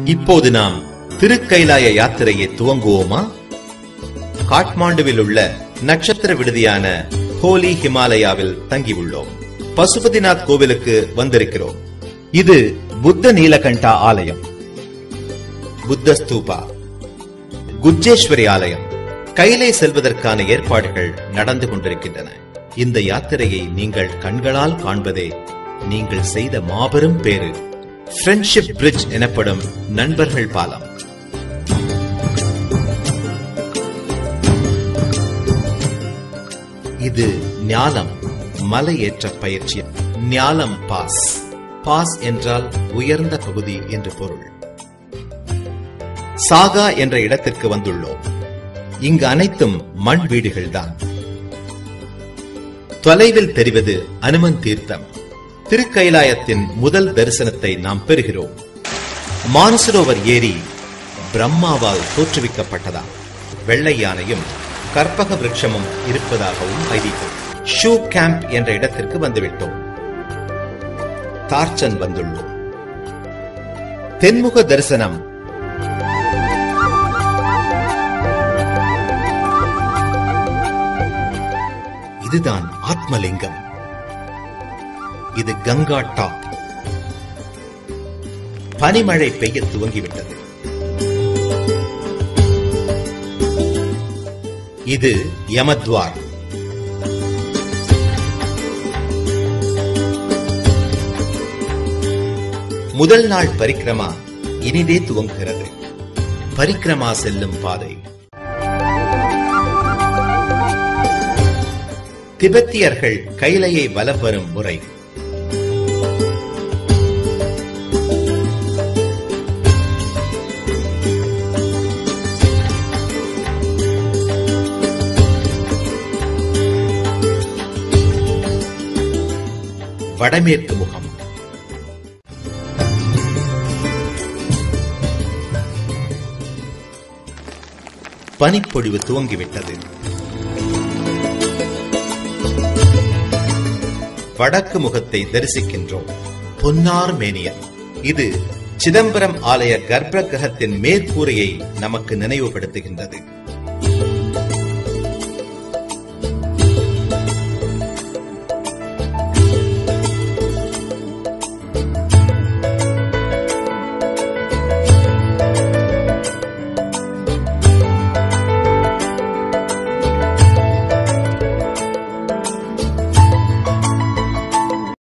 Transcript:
இப்போது நாம் திருக்கைலாய யாத்திரையை துவங்குவோமா காட்மாண்டுவில் உள்ள நட்சத்திர விடுதியான ஹோலி ஹிமாலயாவில் தங்கியுள்ளோம் பசுபதிநாத் கோவிலுக்கு வந்திருக்கிறோம் இது புத்த நீலகண்டா ஆலயம் புத்த ஸ்தூபா குஜ்ஜேஸ்வரி ஆலயம் கைலை செல்வதற்கான ஏற்பாடுகள் நடந்து கொண்டிருக்கின்றன இந்த யாத்திரையை நீங்கள் கண்களால் காண்பதே நீங்கள் செய்த மாபெரும் பேரு ஃப்ரெண்ட்ஷிப் பிரிட்ஜ் எனப்படும் நண்பர்கள் பாலம் இது ஞாலம் மலையேற்ற பயிற்சி ஞாலம் பாஸ் பாஸ் என்றால் உயர்ந்த பகுதி என்று பொருள் சாகா என்ற இடத்திற்கு வந்துள்ளோம் இங்கு அனைத்தும் மண் வீடுகள்தான் தொலைவில் தெரிவது அனுமன் தீர்த்தம் திருக்கைலாயத்தின் முதல் தரிசனத்தை நாம் பெறுகிறோம் மானசரோவர் ஏரி பிரம்மாவால் தோற்றுவிக்கப்பட்டதா வெள்ளை யானையும் கற்பக விருட்சமும் இருப்பதாகவும் ஐதீகம் ஷூ கேம்ப் என்ற இடத்திற்கு வந்துவிட்டோம் தார்ச்சன் வந்துள்ளோம் தென்முக தரிசனம் இதுதான் ஆத்மலிங்கம் இது கங்கா டாப் பனிமழை பெய்ய துவங்கிவிட்டது இது யமத்வார் முதல் நாள் பரிக்கிரமா இனிதே துவங்குகிறது பரிக்கிரமா செல்லும் பாதை திபெத்தியர்கள் கைலையை வலம் வரும் முறை வடமேற்கு முகம் பனிப்பொழிவு துவங்கிவிட்டது வடக்கு முகத்தை தரிசிக்கின்றோம் பொன்னார் மேனியன் இது சிதம்பரம் ஆலய கர்ப்ப கிரகத்தின் மேற்கூரையை நமக்கு நினைவுபடுத்துகின்றது